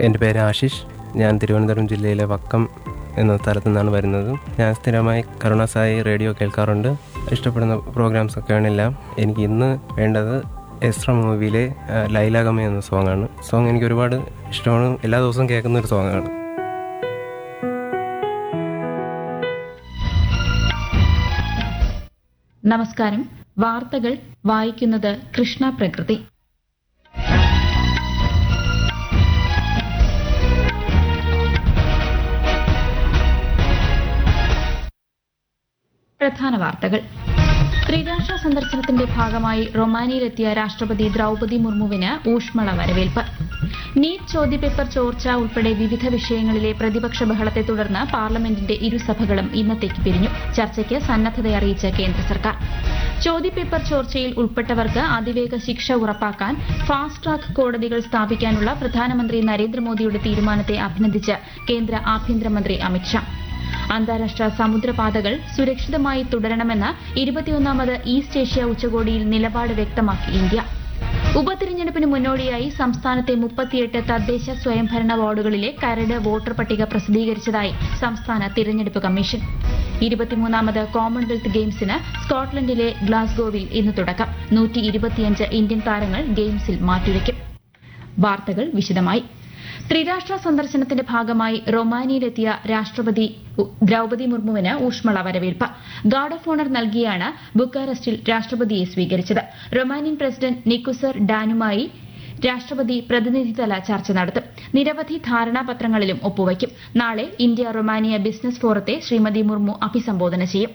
എൻ്റെ പേര് ആശിഷ് ഞാൻ തിരുവനന്തപുരം ജില്ലയിലെ വക്കം എന്ന സ്ഥലത്തു നിന്നാണ് വരുന്നത് ഞാൻ സ്ഥിരമായി കരുണാസായി റേഡിയോ കേൾക്കാറുണ്ട് ഇഷ്ടപ്പെടുന്ന പ്രോഗ്രാംസ് ഒക്കെയാണ് എല്ലാം എനിക്ക് ഇന്ന് വേണ്ടത് എസ്ര മൂവിയിലെ ആ, ലൈലാഗമ എന്ന സോങ്ങാണ് സോങ് എനിക്ക് ഒരുപാട് ഇഷ്ടമാണ് എല്ലാ ദിവസവും കേൾക്കുന്ന ഒരു സോങ്ങാണ് നമസ്കാരം വാർത്തകൾ വായിക്കുന്നത് കൃഷ്ണ പ്രകൃതി പ്രധാന വാർത്തകൾ ത്രിരാഷ്ട്ര സന്ദർശനത്തിന്റെ ഭാഗമായി റൊമാനിയയിലെത്തിയ രാഷ്ട്രപതി ദ്രൌപതി മുർമുവിന് ഊഷ്മള വരവേൽപ്പ് നീറ്റ് ചോദ്യപേപ്പർ ചോർച്ച ഉൾപ്പെടെ വിവിധ വിഷയങ്ങളിലെ പ്രതിപക്ഷ ബഹളത്തെ തുടർന്ന് പാർലമെന്റിന്റെ ഇരുസഭകളും ഇന്നത്തേക്ക് പിരിഞ്ഞു ചർച്ചയ്ക്ക് സന്നദ്ധത അറിയിച്ച കേന്ദ്ര സർക്കാർ ചോദ്യപേപ്പർ ചോർച്ചയിൽ ഉൾപ്പെട്ടവർക്ക് അതിവേഗ ശിക്ഷ ഉറപ്പാക്കാൻ ഫാസ്റ്റ് ട്രാക്ക് കോടതികൾ സ്ഥാപിക്കാനുള്ള പ്രധാനമന്ത്രി നരേന്ദ്രമോദിയുടെ തീരുമാനത്തെ അഭിനന്ദിച്ച് കേന്ദ്ര ആഭ്യന്തരമന്ത്രി അമിത്ഷാ അന്താരാഷ്ട്ര സമുദ്രപാതകൾ സുരക്ഷിതമായി തുടരണമെന്ന് ഇരുപത്തിയൊന്നാമത് ഈസ്റ്റ് ഏഷ്യ ഉച്ചകോടിയിൽ നിലപാട് വ്യക്തമാക്കി ഇന്ത്യ ഉപതിരഞ്ഞെടുപ്പിന് മുന്നോടിയായി സംസ്ഥാനത്തെ മുപ്പത്തിയെട്ട് തദ്ദേശ സ്വയംഭരണ വാർഡുകളിലെ കരട് വോട്ടർ പട്ടിക പ്രസിദ്ധീകരിച്ചതായി സംസ്ഥാന തിരഞ്ഞെടുപ്പ് കമ്മീഷൻ ഇരുപത്തിമൂന്നാമത് കോമൺവെൽത്ത് ഗെയിംസിന് സ്കോട്ട്ലൻഡിലെ ഗ്ലാസ്ഗോവിൽ ഇന്ന് തുടക്കം നൂറ്റി ഇരുപത്തിയഞ്ച് ഇന്ത്യൻ താരങ്ങൾ ഗെയിംസിൽ മാറ്റുരയ്ക്കും വാർത്തകൾ വിശദമായി ത്രിരാഷ്ട്ര സന്ദർശനത്തിന്റെ ഭാഗമായി റൊമാനിയയിലെത്തിയ രാഷ്ട്രപതി ഉ- ദ്രൌപതി മുർമുവിന് ഊഷ്മള വരവേൽപ്പ് ഗാർഡ് ഓഫ് ഓണർ നൽകിയാണ് ബുക്കാറസ്റ്റിൽ രാഷ്ട്രപതിയെ സ്വീകരിച്ചത് റൊമാനിയൻ പ്രസിഡന്റ് നിക്കുസർ ഡാനുമായി രാഷ്ട്രപതി പ്രതിനിധിതല ചർച്ച നടത്തും നിരവധി ധാരണാപത്രങ്ങളിലും ഒപ്പുവയ്ക്കും നാളെ ഇന്ത്യ റൊമാനിയ ബിസിനസ് ഫോറത്തെ ശ്രീമതി മുർമു അഭിസംബോധന ചെയ്യും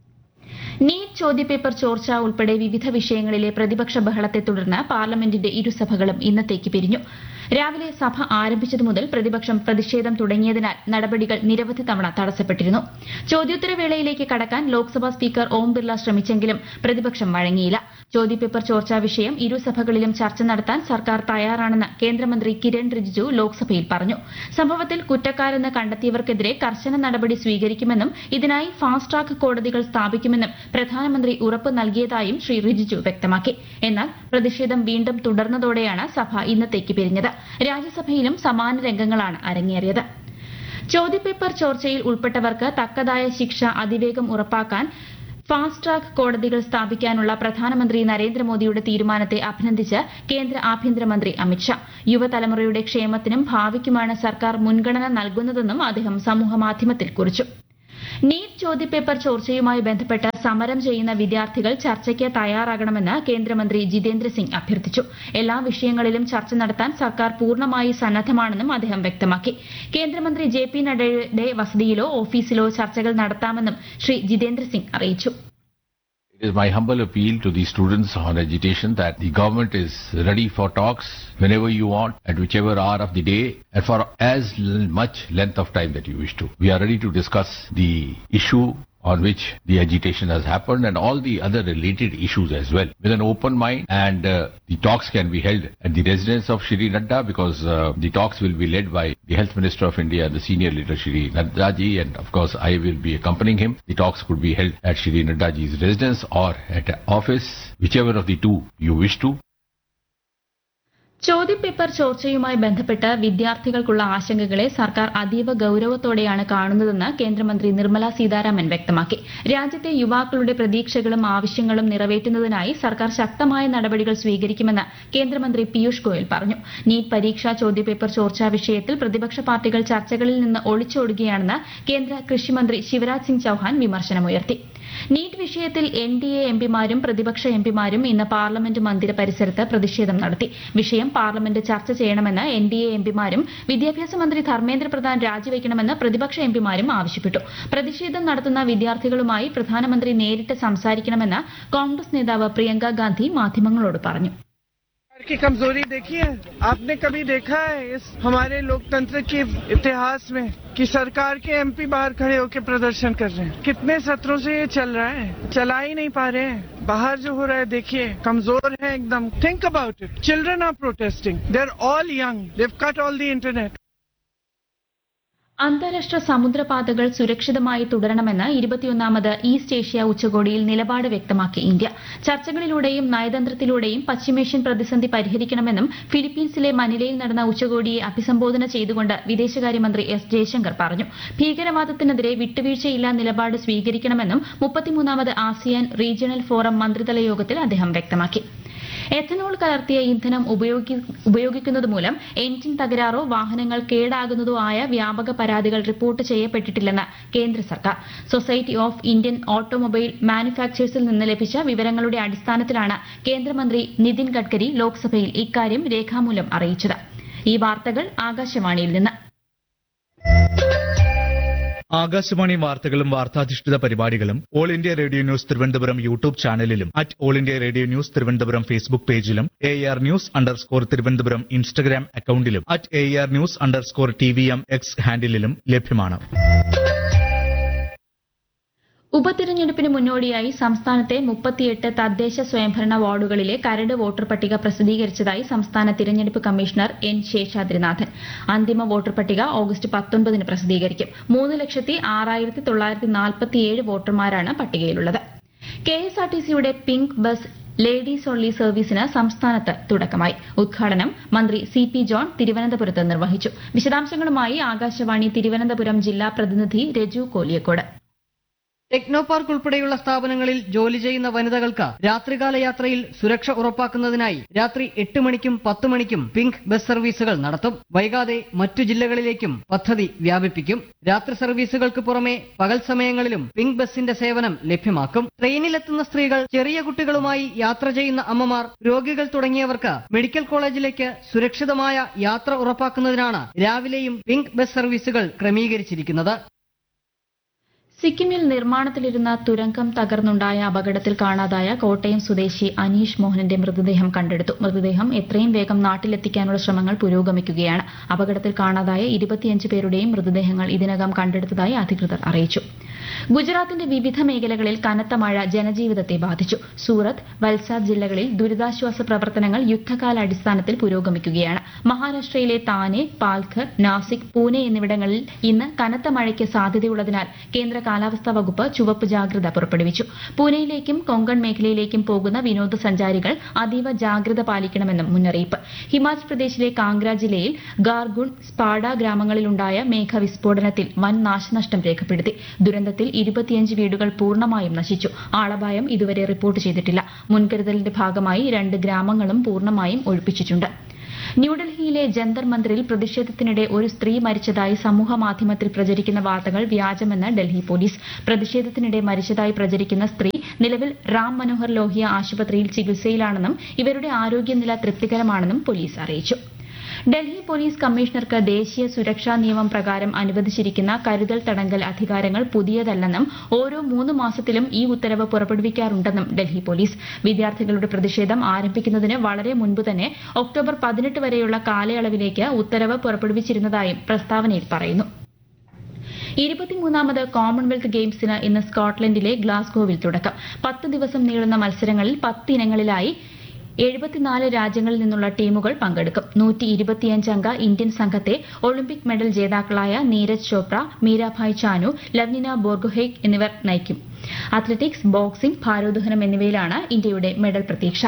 നീറ്റ് ചോദ്യപേപ്പർ ചോർച്ച ഉൾപ്പെടെ വിവിധ വിഷയങ്ങളിലെ പ്രതിപക്ഷ ബഹളത്തെ തുടർന്ന് പാർലമെന്റിന്റെ ഇരുസഭകളും ഇന്നത്തേക്ക് പിരിഞ്ഞു രാവിലെ സഭ ആരംഭിച്ചതു മുതൽ പ്രതിപക്ഷം പ്രതിഷേധം തുടങ്ങിയതിനാൽ നടപടികൾ നിരവധി തവണ തടസ്സപ്പെട്ടിരുന്നു ചോദ്യോത്തരവേളയിലേക്ക് കടക്കാൻ ലോക്സഭാ സ്പീക്കർ ഓം ബിർള ശ്രമിച്ചെങ്കിലും പ്രതിപക്ഷം വഴങ്ങിയില്ല ചോദ്യപേപ്പർ ചോർച്ചാ വിഷയം ഇരുസഭകളിലും ചർച്ച നടത്താൻ സർക്കാർ തയ്യാറാണെന്ന് കേന്ദ്രമന്ത്രി കിരൺ റിജിജു ലോക്സഭയിൽ പറഞ്ഞു സംഭവത്തിൽ കുറ്റക്കാരെന്ന് കണ്ടെത്തിയവർക്കെതിരെ കർശന നടപടി സ്വീകരിക്കുമെന്നും ഇതിനായി ഫാസ്റ്റ് ട്രാക്ക് കോടതികൾ സ്ഥാപിക്കുമെന്നും പ്രധാനമന്ത്രി ഉറപ്പ് നൽകിയതായും ശ്രീ റിജിജു വ്യക്തമാക്കി എന്നാൽ പ്രതിഷേധം വീണ്ടും തുടർന്നതോടെയാണ് സഭ ഇന്നത്തേക്ക് പിരിഞ്ഞത് രാജ്യസഭയിലും സമാന രംഗങ്ങളാണ് അരങ്ങേറിയത് ചോദ്യപേപ്പർ ചോർച്ചയിൽ ഉൾപ്പെട്ടവർക്ക് തക്കതായ ശിക്ഷ അതിവേഗം ഉറപ്പാക്കാൻ ഫാസ്റ്റ് ട്രാക്ക് കോടതികൾ സ്ഥാപിക്കാനുള്ള പ്രധാനമന്ത്രി നരേന്ദ്രമോദിയുടെ തീരുമാനത്തെ അഭിനന്ദിച്ച് കേന്ദ്ര ആഭ്യന്തരമന്ത്രി അമിത്ഷാ യുവതലമുറയുടെ ക്ഷേമത്തിനും ഭാവിക്കുമാണ് സർക്കാർ മുൻഗണന നൽകുന്നതെന്നും അദ്ദേഹം സമൂഹമാധ്യമത്തിൽ കുറിച്ചു നീറ്റ് ചോദ്യപേപ്പർ ചോർച്ചയുമായി ബന്ധപ്പെട്ട് സമരം ചെയ്യുന്ന വിദ്യാർത്ഥികൾ ചർച്ചയ്ക്ക് തയ്യാറാകണമെന്ന് കേന്ദ്രമന്ത്രി ജിതേന്ദ്ര സിംഗ് അഭ്യർത്ഥിച്ചു എല്ലാ വിഷയങ്ങളിലും ചർച്ച നടത്താൻ സർക്കാർ പൂർണ്ണമായി സന്നദ്ധമാണെന്നും അദ്ദേഹം വ്യക്തമാക്കി കേന്ദ്രമന്ത്രി ജെ പി നഡ്ഡയുടെ വസതിയിലോ ഓഫീസിലോ ചർച്ചകൾ നടത്താമെന്നും ശ്രീ ജിതേന്ദ്ര സിംഗ് അറിയിച്ചു It is my humble appeal to the students on agitation that the government is ready for talks whenever you want, at whichever hour of the day, and for as l- much length of time that you wish to. We are ready to discuss the issue on which the agitation has happened and all the other related issues as well with an open mind and uh, the talks can be held at the residence of Shri Nadda because uh, the talks will be led by the Health Minister of India and the senior leader Shri Nadda ji and of course I will be accompanying him. The talks could be held at Shri Nadda ji's residence or at an office, whichever of the two you wish to. ചോദ്യപേപ്പർ ചോർച്ചയുമായി ബന്ധപ്പെട്ട് വിദ്യാർത്ഥികൾക്കുള്ള ആശങ്കകളെ സർക്കാർ അതീവ ഗൌരവത്തോടെയാണ് കാണുന്നതെന്ന് കേന്ദ്രമന്ത്രി നിർമ്മല സീതാരാമൻ വ്യക്തമാക്കി രാജ്യത്തെ യുവാക്കളുടെ പ്രതീക്ഷകളും ആവശ്യങ്ങളും നിറവേറ്റുന്നതിനായി സർക്കാർ ശക്തമായ നടപടികൾ സ്വീകരിക്കുമെന്ന് കേന്ദ്രമന്ത്രി പീയൂഷ് ഗോയൽ പറഞ്ഞു നീറ്റ് പരീക്ഷാ ചോദ്യപേപ്പർ ചോർച്ചാ വിഷയത്തിൽ പ്രതിപക്ഷ പാർട്ടികൾ ചർച്ചകളിൽ നിന്ന് ഒളിച്ചോടുകയാണെന്ന് കേന്ദ്ര കൃഷിമന്ത്രി ശിവരാജ് സിംഗ് ചൌഹാൻ വിമർശനമുയർത്തി നീറ്റ് വിഷയത്തിൽ എൻ ഡി എ എംപിമാരും പ്രതിപക്ഷ എംപിമാരും ഇന്ന് പാർലമെന്റ് മന്ദിര പരിസരത്ത് പ്രതിഷേധം നടത്തി വിഷയം പാർലമെന്റ് ചർച്ച ചെയ്യണമെന്ന് എൻ ഡി എ എംപിമാരും വിദ്യാഭ്യാസ മന്ത്രി ധർമ്മേന്ദ്ര പ്രധാൻ രാജിവെക്കണമെന്ന് പ്രതിപക്ഷ എംപിമാരും ആവശ്യപ്പെട്ടു പ്രതിഷേധം നടത്തുന്ന വിദ്യാർത്ഥികളുമായി പ്രധാനമന്ത്രി നേരിട്ട് സംസാരിക്കണമെന്ന് കോൺഗ്രസ് നേതാവ് പ്രിയങ്ക ഗാന്ധി മാധ്യമങ്ങളോട് പറഞ്ഞു सरकार की कमजोरी देखी है आपने कभी देखा है इस हमारे लोकतंत्र के इतिहास में कि सरकार के एमपी बाहर खड़े होकर प्रदर्शन कर रहे हैं कितने सत्रों से ये चल रहा है चला ही नहीं पा रहे हैं बाहर जो हो रहा है देखिए कमजोर है एकदम think about it children are protesting they are all young they've cut all the internet അന്താരാഷ്ട്ര സമുദ്രപാതകൾ സുരക്ഷിതമായി തുടരണമെന്ന് ഇരുപത്തിയൊന്നാമത് ഈസ്റ്റ് ഏഷ്യ ഉച്ചകോടിയിൽ നിലപാട് വ്യക്തമാക്കി ഇന്ത്യ ചർച്ചകളിലൂടെയും നയതന്ത്രത്തിലൂടെയും പശ്ചിമേഷ്യൻ പ്രതിസന്ധി പരിഹരിക്കണമെന്നും ഫിലിപ്പീൻസിലെ മനിലയിൽ നടന്ന ഉച്ചകോടിയെ അഭിസംബോധന ചെയ്തുകൊണ്ട് വിദേശകാര്യമന്ത്രി എസ് ജയശങ്കർ പറഞ്ഞു ഭീകരവാദത്തിനെതിരെ വിട്ടുവീഴ്ചയില്ലാ നിലപാട് സ്വീകരിക്കണമെന്നും മുപ്പത്തിമൂന്നാമത് ആസിയാൻ റീജിയണൽ ഫോറം മന്ത്രിതല യോഗത്തിൽ അദ്ദേഹം വ്യക്തമാക്കി എഥനോൾ കലർത്തിയ ഇന്ധനം ഉപയോഗി- ഉപയോഗിക്കുന്നത് മൂലം എഞ്ചിൻ തകരാറോ വാഹനങ്ങൾ കേടാകുന്നതോ ആയ വ്യാപക പരാതികൾ റിപ്പോർട്ട് ചെയ്യപ്പെട്ടിട്ടില്ലെന്ന് കേന്ദ്ര സർക്കാർ സൊസൈറ്റി ഓഫ് ഇന്ത്യൻ ഓട്ടോമൊബൈൽ മാനുഫാക്ചേഴ്സിൽ നിന്ന് ലഭിച്ച വിവരങ്ങളുടെ അടിസ്ഥാനത്തിലാണ് കേന്ദ്രമന്ത്രി നിതിൻ ഗഡ്കരി ലോക്സഭയിൽ ഇക്കാര്യം രേഖാമൂലം അറിയിച്ചത് ഈ വാർത്തകൾ ആകാശവാണിയിൽ നിന്ന് ആകാശവാണി വാർത്തകളും വാർത്താധിഷ്ഠിത പരിപാടികളും All India Radio news Thiruvananthapuram YouTube ചാനലിലും at All India Radio news Thiruvananthapuram Facebook പേജിലും A R news underscore Thiruvananthapuram Instagram അക്കൌണ്ടിലും at A R news underscore T V M X ഹാൻഡിലും ലഭ്യമാണ് ഉപതിരഞ്ഞെടുപ്പിന് മുന്നോടിയായി സംസ്ഥാനത്തെ മുപ്പത്തിയെട്ട് തദ്ദേശ സ്വയംഭരണ വാർഡുകളിലെ കരട് വോട്ടർ പട്ടിക പ്രസിദ്ധീകരിച്ചതായി സംസ്ഥാന തിരഞ്ഞെടുപ്പ് കമ്മീഷണർ എൻ ശേഷാദ്രിനാഥൻ അന്തിമ വോട്ടർ പട്ടിക ഓഗസ്റ്റ് പത്തൊൻപതിന് പ്രസിദ്ധീകരിക്കും മൂന്ന് ലക്ഷത്തി ആറായിരത്തി തൊള്ളായിരത്തി നാൽപ്പത്തിയേഴ് വോട്ടർമാരാണ് പട്ടികയിലുള്ളത് കെ എസ് ആർ ടി സിയുടെ പിങ്ക് ബസ് ലേഡീസ് ഓൺലി സർവീസിന് സംസ്ഥാനത്ത് തുടക്കമായി ഉദ്ഘാടനം മന്ത്രി സി പി ജോൺ തിരുവനന്തപുരത്ത് നിർവഹിച്ചു വിശദാംശങ്ങളുമായി ആകാശവാണി തിരുവനന്തപുരം ജില്ലാ പ്രതിനിധി രജു കോലിയക്കോട് ടെക്നോ പാർക്ക് ഉൾപ്പെടെയുള്ള സ്ഥാപനങ്ങളിൽ ജോലി ചെയ്യുന്ന വനിതകൾക്ക് രാത്രികാല യാത്രയിൽ സുരക്ഷ ഉറപ്പാക്കുന്നതിനായി രാത്രി എട്ട് മണിക്കും പത്ത് മണിക്കും പിങ്ക് ബസ് സർവീസുകൾ നടത്തും വൈകാതെ മറ്റു ജില്ലകളിലേക്കും പദ്ധതി വ്യാപിപ്പിക്കും രാത്രി സർവീസുകൾക്ക് പുറമെ പകൽ സമയങ്ങളിലും പിങ്ക് ബസിന്റെ സേവനം ലഭ്യമാക്കും ട്രെയിനിലെത്തുന്ന സ്ത്രീകൾ ചെറിയ കുട്ടികളുമായി യാത്ര ചെയ്യുന്ന അമ്മമാർ രോഗികൾ തുടങ്ങിയവർക്ക് മെഡിക്കൽ കോളേജിലേക്ക് സുരക്ഷിതമായ യാത്ര ഉറപ്പാക്കുന്നതിനാണ് രാവിലെയും പിങ്ക് ബസ് സർവീസുകൾ ക്രമീകരിച്ചിരിക്കുന്നത് സിക്കിമിൽ നിർമ്മാണത്തിലിരുന്ന തുരങ്കം തകർന്നുണ്ടായ അപകടത്തിൽ കാണാതായ കോട്ടയം സ്വദേശി അനീഷ് മോഹനന്റെ മൃതദേഹം കണ്ടെടുത്തു മൃതദേഹം എത്രയും വേഗം നാട്ടിലെത്തിക്കാനുള്ള ശ്രമങ്ങൾ പുരോഗമിക്കുകയാണ് അപകടത്തിൽ കാണാതായ ഇരുപത്തിയഞ്ച് പേരുടെയും മൃതദേഹങ്ങൾ ഇതിനകം കണ്ടെടുത്തതായി അധികൃതർ അറിയിച്ചു ഗുജറാത്തിന്റെ വിവിധ മേഖലകളിൽ കനത്ത മഴ ജനജീവിതത്തെ ബാധിച്ചു സൂറത്ത് വൽസാദ് ജില്ലകളിൽ ദുരിതാശ്വാസ പ്രവർത്തനങ്ങൾ യുദ്ധകാലാടിസ്ഥാനത്തിൽ പുരോഗമിക്കുകയാണ് മഹാരാഷ്ട്രയിലെ താനെ പാൽഘർ നാസിക് പൂനെ എന്നിവിടങ്ങളിൽ ഇന്ന് കനത്ത മഴയ്ക്ക് സാധ്യതയുള്ളതിനാൽ കേന്ദ്ര കാലാവസ്ഥാ വകുപ്പ് ചുവപ്പ് ജാഗ്രത പുറപ്പെടുവിച്ചു പൂനെയിലേക്കും കൊങ്കൺ മേഖലയിലേക്കും പോകുന്ന വിനോദസഞ്ചാരികൾ അതീവ ജാഗ്രത പാലിക്കണമെന്നും മുന്നറിയിപ്പ് ഹിമാചൽ പ്രദേശിലെ കാംഗ്ര ജില്ലയിൽ ഗാർഗുൺ സ്പാഡ ഗ്രാമങ്ങളിലുണ്ടായ മേഘവിസ്ഫോടനത്തിൽ വൻ നാശനഷ്ടം രേഖപ്പെടുത്തി ദുരന്തത്തിൽ ഇരുപത്തിയഞ്ച് വീടുകൾ പൂർണ്ണമായും നശിച്ചു ആളപായം ഇതുവരെ റിപ്പോർട്ട് ചെയ്തിട്ടില്ല മുൻകരുതലിന്റെ ഭാഗമായി രണ്ട് ഗ്രാമങ്ങളും പൂർണ്ണമായും ഒഴിപ്പിച്ചിട്ടുണ്ട് ന്യൂഡൽഹിയിലെ ജന്തർ മന്ദിറിൽ പ്രതിഷേധത്തിനിടെ ഒരു സ്ത്രീ മരിച്ചതായി സമൂഹ മാധ്യമത്തിൽ പ്രചരിക്കുന്ന വാർത്തകൾ വ്യാജമെന്ന് ഡൽഹി പോലീസ് പ്രതിഷേധത്തിനിടെ മരിച്ചതായി പ്രചരിക്കുന്ന സ്ത്രീ നിലവിൽ റാം മനോഹർ ലോഹിയ ആശുപത്രിയിൽ ചികിത്സയിലാണെന്നും ഇവരുടെ ആരോഗ്യനില തൃപ്തികരമാണെന്നും പോലീസ് അറിയിച്ചു ഡൽഹി പോലീസ് കമ്മീഷണർക്ക് ദേശീയ സുരക്ഷാ നിയമം പ്രകാരം അനുവദിച്ചിരിക്കുന്ന കരുതൽ തടങ്കൽ അധികാരങ്ങൾ പുതിയതല്ലെന്നും ഓരോ മൂന്ന് മാസത്തിലും ഈ ഉത്തരവ് പുറപ്പെടുവിക്കാറുണ്ടെന്നും ഡൽഹി പോലീസ് വിദ്യാർത്ഥികളുടെ പ്രതിഷേധം ആരംഭിക്കുന്നതിന് വളരെ മുൻപ് തന്നെ ഒക്ടോബർ പതിനെട്ട് വരെയുള്ള കാലയളവിലേക്ക് ഉത്തരവ് പുറപ്പെടുവിച്ചിരുന്നതായും പ്രസ്താവനയിൽ പറയുന്നു ഇരുപത്തിമൂന്നാമത് കോമൺവെൽത്ത് ഗെയിംസിന് ഇന്ന് സ്കോട്ട്ലൻഡിലെ ഗ്ലാസ്ഗോവിൽ തുടക്കം പത്ത് ദിവസം നീളുന്ന മത്സരങ്ങളിൽ പത്ത് ഇനങ്ങളിലായി എഴുപത്തിനാല് രാജ്യങ്ങളിൽ നിന്നുള്ള ടീമുകൾ പങ്കെടുക്കും നൂറ്റി ഇരുപത്തിയഞ്ച് അംഗ ഇന്ത്യൻ സംഘത്തെ ഒളിമ്പിക് മെഡൽ ജേതാക്കളായ നീരജ് ചോപ്ര മീരാഭായ് ചാനു ലവ്നിന ബോർഗോഹെയ്ക് എന്നിവർ നയിക്കും അത്ലറ്റിക്സ് ബോക്സിംഗ് ഭാരോദ്വഹനം എന്നിവയിലാണ് ഇന്ത്യയുടെ മെഡൽ പ്രതീക്ഷ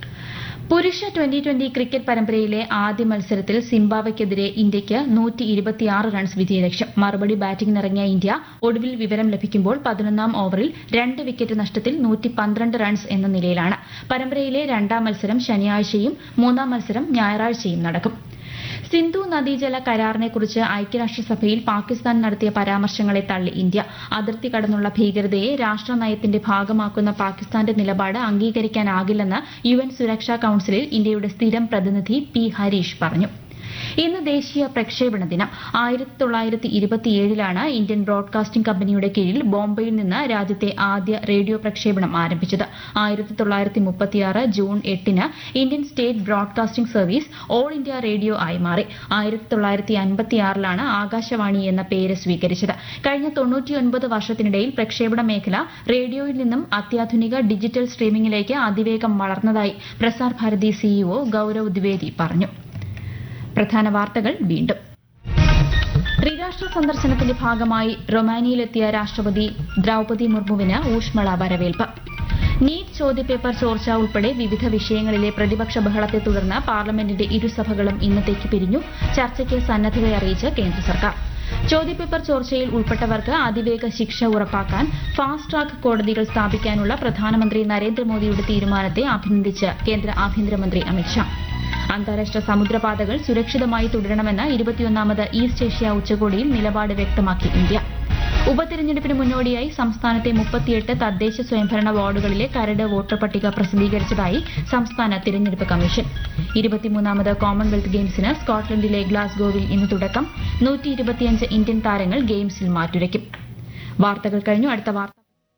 പുരുഷ ട്വന്റി ട്വന്റി ക്രിക്കറ്റ് പരമ്പരയിലെ ആദ്യ മത്സരത്തിൽ സിംബാബ്വെക്കെതിരെ ഇന്ത്യയ്ക്ക് നൂറ്റി ഇരുപത്തിയാറ് റൺസ് വിജയലക്ഷ്യം മറുപടി ബാറ്റിംഗിനിറങ്ങിയ ഇന്ത്യ ഒടുവിൽ വിവരം ലഭിക്കുമ്പോൾ പതിനൊന്നാം ഓവറിൽ രണ്ട് വിക്കറ്റ് നഷ്ടത്തിൽ നൂറ്റി പന്ത്രണ്ട് റൺസ് എന്ന നിലയിലാണ് പരമ്പരയിലെ രണ്ടാം മത്സരം ശനിയാഴ്ചയും മൂന്നാം മത്സരം ഞായറാഴ്ചയും നടക്കും സിന്ധു നദീജല കരാറിനെക്കുറിച്ച് ഐക്യരാഷ്ട്രസഭയിൽ പാകിസ്ഥാൻ നടത്തിയ പരാമർശങ്ങളെ തള്ളി ഇന്ത്യ അതിർത്തി കടന്നുള്ള ഭീകരതയെ രാഷ്ട്രനയത്തിന്റെ ഭാഗമാക്കുന്ന പാകിസ്ഥാന്റെ നിലപാട് അംഗീകരിക്കാനാകില്ലെന്ന് യു എൻ സുരക്ഷാ കൌൺസിലിൽ ഇന്ത്യയുടെ സ്ഥിരം പ്രതിനിധി പി ഹരീഷ് പറഞ്ഞു ഇന്ന് ദേശീയ പ്രക്ഷേപണ ദിനം ആയിരത്തി തൊള്ളായിരത്തി ഇരുപത്തിയേഴിലാണ് ഇന്ത്യൻ ബ്രോഡ്കാസ്റ്റിംഗ് കമ്പനിയുടെ കീഴിൽ ബോംബെയിൽ നിന്ന് രാജ്യത്തെ ആദ്യ റേഡിയോ പ്രക്ഷേപണം ആരംഭിച്ചത് ആയിരത്തി തൊള്ളായിരത്തി മുപ്പത്തിയാറ് ജൂൺ എട്ടിന് Indian State Broadcasting Service All India Radio ആയി മാറി ആയിരത്തി തൊള്ളായിരത്തി അൻപത്തിയാറിലാണ് ആകാശവാണി എന്ന പേര് സ്വീകരിച്ചത് കഴിഞ്ഞ തൊണ്ണൂറ്റിയൊൻപത് വർഷത്തിനിടയിൽ പ്രക്ഷേപണ മേഖല റേഡിയോയിൽ നിന്നും അത്യാധുനിക ഡിജിറ്റൽ സ്ട്രീമിംഗിലേക്ക് അതിവേഗം വളർന്നതായി പ്രസാർ ഭാരതി സിഇഒ ഗൌരവ് ദ്വിവേദി പറഞ്ഞു പ്രധാന വാർത്തകൾ വീണ്ടും ത്രിരാഷ്ട്ര ത്രിരാഷ്ട്ര സന്ദർശനത്തിന്റെ ഭാഗമായി റൊമാനിയയിലെത്തിയ രാഷ്ട്രപതി ദ്രൌപതി മുർമുവിന് ഊഷ്മള വരവേൽപ്പ് നീറ്റ് ചോദ്യപേപ്പർ ചോർച്ച ഉൾപ്പെടെ വിവിധ വിഷയങ്ങളിലെ പ്രതിപക്ഷ ബഹളത്തെ തുടർന്ന് പാർലമെന്റിന്റെ ഇരുസഭകളും ഇന്നത്തേക്ക് പിരിഞ്ഞു ചർച്ചയ്ക്ക് സന്നദ്ധത അറിയിച്ച് കേന്ദ്ര സർക്കാർ ചോദ്യപേപ്പർ ചോർച്ചയിൽ ഉൾപ്പെട്ടവർക്ക് അതിവേഗ ശിക്ഷ ഉറപ്പാക്കാൻ ഫാസ്റ്റ് ട്രാക്ക് കോടതികൾ സ്ഥാപിക്കാനുള്ള പ്രധാനമന്ത്രി നരേന്ദ്രമോദിയുടെ തീരുമാനത്തെ അഭിനന്ദിച്ച് കേന്ദ്ര ആഭ്യന്തരമന്ത്രി അമിത്ഷാ അന്താരാഷ്ട്ര സമുദ്രപാതകൾ സുരക്ഷിതമായി തുടരണമെന്ന ഇരുപത്തിയൊന്നാമത് ഈസ്റ്റ് ഏഷ്യ ഉച്ചകോടിയിൽ നിലപാട് വ്യക്തമാക്കി ഇന്ത്യ ഉപതെരഞ്ഞെടുപ്പിന് മുന്നോടിയായി സംസ്ഥാനത്തെ മുപ്പത്തിയെട്ട് തദ്ദേശ സ്വയംഭരണ വാർഡുകളിലെ കരട് വോട്ടർ പട്ടിക പ്രസിദ്ധീകരിച്ചതായി സംസ്ഥാന തിരഞ്ഞെടുപ്പ് കമ്മീഷൻ ഇരുപത്തിമൂന്നാമത് കോമൺവെൽത്ത് ഗെയിംസിന് സ്കോട്ട്ലൻഡിലെ ഗ്ലാസ്ഗോവിൽ ഇന്ന് തുടക്കം നൂറ്റി ഇരുപത്തിയഞ്ച് ഇന്ത്യൻ താരങ്ങൾ ഗെയിംസിൽ മാറ്റുരയ്ക്കും വാർത്തകൾ കഴിഞ്ഞു അടുത്ത വാർത്ത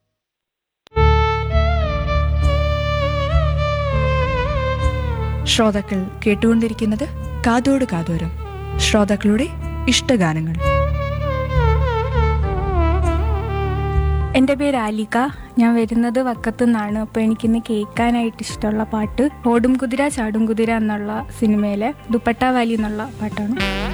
ശ്രോതാക്കൾ കേട്ടുകൊണ്ടിരിക്കുന്നത് കാതോട് കാതോരം ശ്രോതാക്കളുടെ ഇഷ്ടഗാനങ്ങൾ എൻ്റെ പേര് ആലിക ഞാൻ വരുന്നത് വക്കത്തു നിന്നാണ് അപ്പോൾ എനിക്കിന്ന് കേൾക്കാനായിട്ട് ഇഷ്ടമുള്ള പാട്ട് ഓടും കുതിര ചാടും കുതിര എന്നുള്ള സിനിമയിലെ ദുപ്പട്ട വാലി എന്നുള്ള പാട്ടാണ്